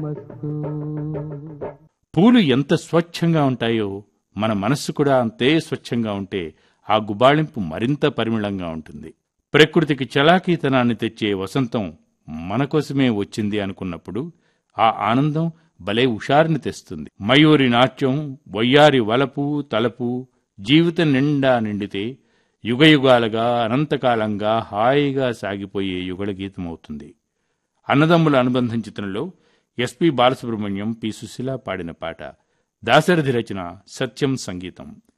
మస్తు పూలు ఎంత స్వచ్ఛంగా ఉంటాయో మన మనస్సు కూడా అంతే స్వచ్ఛంగా ఉంటే ఆ గుబాళింపు మరింత పరిమళంగా ఉంటుంది ప్రకృతికి చలాకీతనాన్ని తెచ్చే వసంతం మన కోసమే వచ్చింది అనుకున్నప్పుడు ఆ ఆనందం భలే ఉషారిని తెస్తుంది మయూరి నాట్యం వయ్యారి వలపు తలపు జీవితం నిండా నిండితే యుగయుగాలుగా అనంతకాలంగా హాయిగా సాగిపోయే యుగళ గీతం అవుతుంది అన్నదమ్ముల అనుబంధం చిత్రంలో ఎస్పి బాలసుబ్రహ్మణ్యం పి సుశీల పాడిన పాట దాశరథి రచన సత్యం సంగీతం